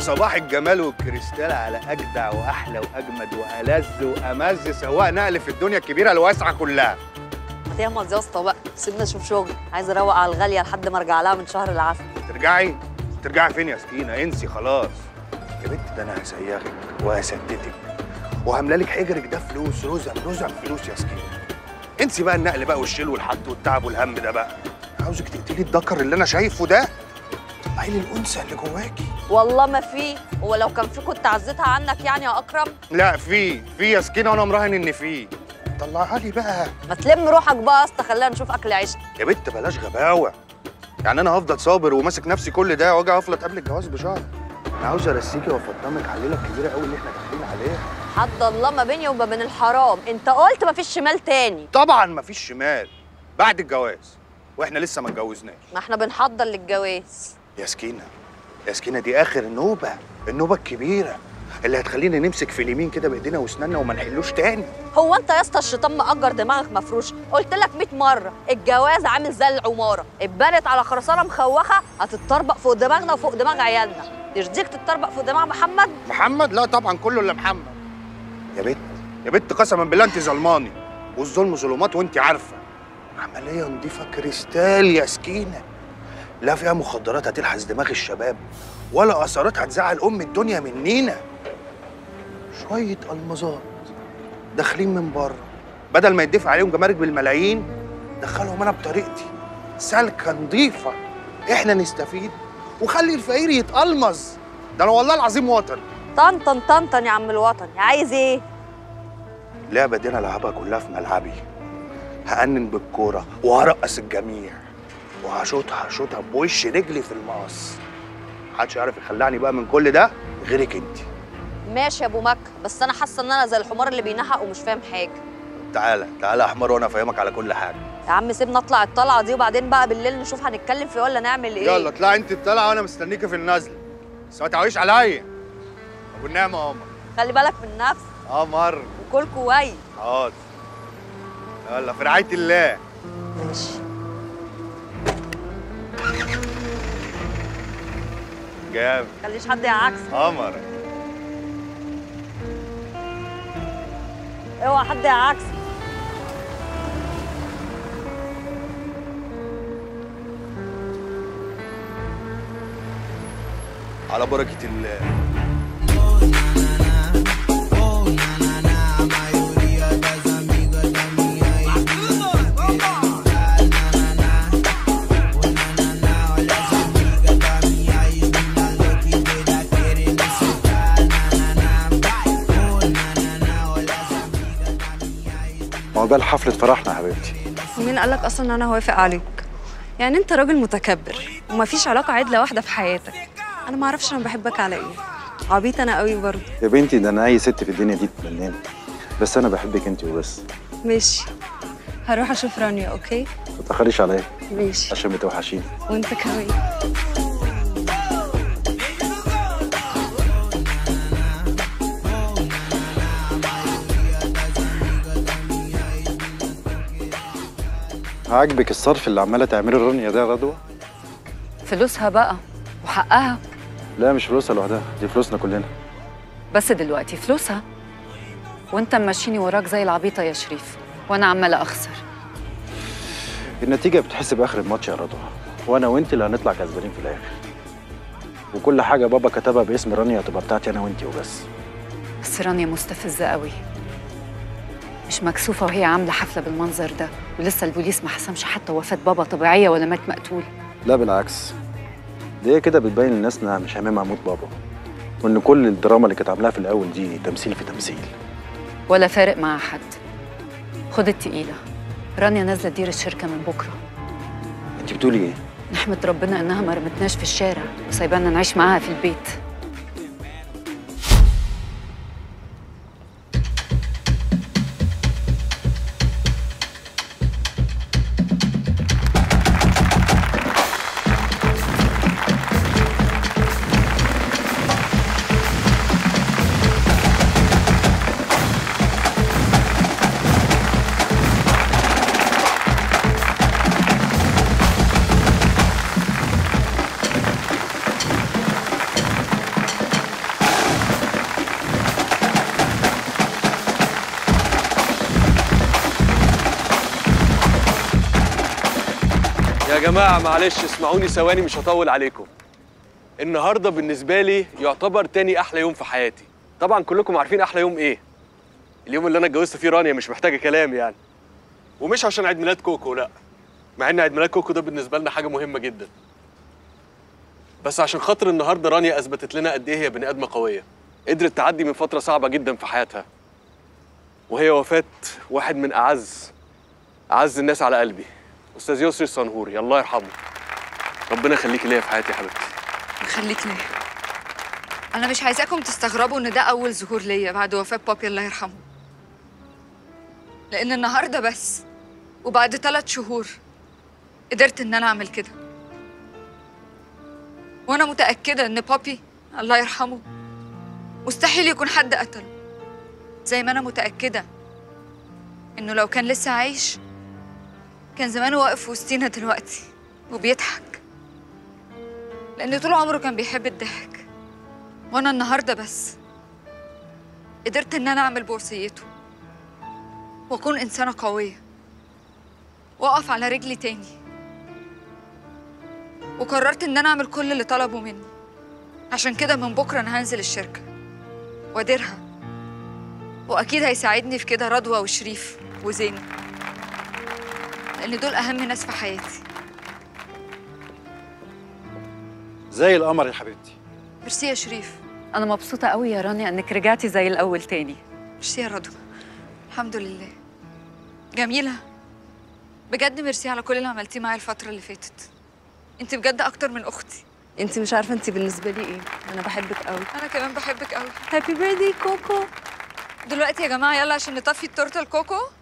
صباح الجمال والكريستال على اجدع واحلى واجمد والذ وامز سواق نقل في الدنيا الكبيره الواسعه كلها هتعمل يا اسطى بقى سيبنا نشوف شغل عايز اروق على الغاليه لحد ما ارجع لها من شهر العسل ترجعي ترجعي فين يا سكينه انسي خلاص يا بنت ده انا هسيغك وهسددك وهملى لك حجرك ده فلوس رزم رزم فلوس يا سكينه انسي بقى النقل بقى والشيل والحط والتعب والهم ده بقى عاوزك تقتلي الدكر اللي انا شايفه ده طلعي لي الانثى اللي جواكي والله ما في هو لو كان في كنت عزيتها عنك يعني يا اكرم لا في في يا سكينه وانا مراهن ان في طلعها لي بقى ما تلم روحك بقى يا اسطى خلينا نشوف اكل عيشنا يا بنت بلاش غباوه يعني انا هفضل صابر وماسك نفسي كل ده واجي افلت قبل الجواز بشهر انا عاوز ارسيكي وافطمك على الليله الكبيره قوي اللي احنا داخلين عليها حد الله ما بيني وما بين الحرام انت قلت ما فيش شمال تاني طبعا مفيش شمال بعد الجواز واحنا لسه ما اتجوزناش ما احنا بنحضر للجواز يا سكينه يا سكينه دي اخر نوبه النوبه الكبيره اللي هتخلينا نمسك في اليمين كده بايدينا واسناننا وما نحلوش تاني هو انت يا اسطى الشيطان مأجر دماغك مفروش قلت لك 100 مره الجواز عامل زي العماره اتبنت على خرسانه مخوخه هتتطربق فوق دماغنا وفوق دماغ عيالنا يرضيك تتطربق فوق دماغ محمد محمد لا طبعا كله الا محمد يا بنت يا بنت قسما بالله انت ظلماني والظلم ظلمات وانت عارفه عمليه نضيفه كريستال يا سكينه لا فيها مخدرات هتلحس دماغ الشباب ولا اثارات هتزعل ام الدنيا منينا شويه المظات داخلين من بره بدل ما يدفع عليهم جمارك بالملايين دخلهم انا بطريقتي سالكه نضيفه احنا نستفيد وخلي الفقير يتألمظ ده انا والله العظيم وطن طنطن طنطن يا عم الوطن عايز ايه اللعبه دي انا العبها كلها في ملعبي هأنن بالكوره وهرقص الجميع وهشوطها هشوطها بوش رجلي في المقص محدش يعرف يخلعني بقى من كل ده غيرك انت ماشي يا ابو مكه بس انا حاسه ان انا زي الحمار اللي بينحق ومش فاهم حاجه تعالى تعالى يا حمار وانا افهمك على كل حاجه يا عم سيبنا اطلع الطلعه دي وبعدين بقى بالليل نشوف هنتكلم في إيه ولا نعمل ايه يلا اطلعي انت الطلعه وانا مستنيكي في النزل بس ما تعويش عليا ابو النعمه يا قمر خلي بالك من نفسك قمر وكل كويس حاضر يلا في رعايه الله ماشي جامد خليش حد يعكس قمر اوعى حد يعكس على بركه الله عقبال حفلة فرحنا يا حبيبتي ومين قالك اصلا ان انا هوافق عليك يعني انت راجل متكبر ومفيش علاقه عدله واحده في حياتك انا ما اعرفش انا بحبك على ايه عبيط انا قوي برضه يا بنتي ده انا اي ست في الدنيا دي تتمناني بس انا بحبك انت وبس ماشي هروح اشوف رانيا اوكي ما تاخريش عليا ماشي عشان بتوحشيني وانت كمان عاجبك الصرف اللي عماله تعمله رانيا ده يا رضوى فلوسها بقى وحقها لا مش فلوسها لوحدها دي فلوسنا كلنا بس دلوقتي فلوسها وانت ماشيني وراك زي العبيطه يا شريف وانا عماله اخسر النتيجه بتحسب اخر الماتش يا رضوى وانا وانت اللي هنطلع كسبانين في الاخر وكل حاجه بابا كتبها باسم رانيا هتبقى بتاعتي انا وانت وبس بس رانيا مستفزه قوي مش مكسوفه وهي عامله حفله بالمنظر ده ولسه البوليس ما حسمش حتى وفاه بابا طبيعيه ولا مات مقتول لا بالعكس دي هي كده بتبين للناس انها مش هاممها موت بابا وان كل الدراما اللي كانت عاملاها في الاول دي تمثيل في تمثيل ولا فارق مع حد خد التقيله رانيا نازله تدير الشركه من بكره انت بتقولي ايه نحمد ربنا انها ما رمتناش في الشارع وسايبانا نعيش معاها في البيت يا جماعة معلش اسمعوني ثواني مش هطول عليكم النهاردة بالنسبة لي يعتبر تاني أحلى يوم في حياتي طبعا كلكم عارفين أحلى يوم إيه اليوم اللي أنا اتجوزت فيه رانيا مش محتاجة كلام يعني ومش عشان عيد ميلاد كوكو لا مع إن عيد ميلاد كوكو ده بالنسبة لنا حاجة مهمة جدا بس عشان خاطر النهاردة رانيا أثبتت لنا قد إيه هي بني آدمة قوية قدرت تعدي من فترة صعبة جدا في حياتها وهي وفاة واحد من أعز أعز الناس على قلبي أستاذ يسري الصنهوري الله يرحمه ربنا يخليكي ليا في حياتي يا حبيبتي خليك ليا انا مش عايزاكم تستغربوا ان ده اول ظهور ليا بعد وفاه بابي الله يرحمه لان النهارده بس وبعد ثلاث شهور قدرت ان انا اعمل كده وانا متاكده ان بابي الله يرحمه مستحيل يكون حد قتله زي ما انا متاكده انه لو كان لسه عايش كان زمانه واقف وسطينا دلوقتي وبيضحك لأن طول عمره كان بيحب الضحك وأنا النهاردة بس قدرت إن أنا أعمل بوصيته وأكون إنسانة قوية وأقف على رجلي تاني وقررت إن أنا أعمل كل اللي طلبه مني عشان كده من بكرة أنا هنزل الشركة وأديرها وأكيد هيساعدني في كده رضوى وشريف وزينب لأن دول أهم ناس في حياتي زي القمر يا حبيبتي ميرسي يا شريف انا مبسوطه قوي يا رانيا انك رجعتي زي الاول تاني ميرسي يا رضوى الحمد لله جميلة بجد ميرسي على كل اللي عملتيه معايا الفترة اللي فاتت انت بجد اكتر من اختي انت مش عارفه انت بالنسبه لي ايه انا بحبك قوي انا كمان بحبك قوي هابي بيرثدي كوكو دلوقتي يا جماعة يلا عشان نطفي التورتة الكوكو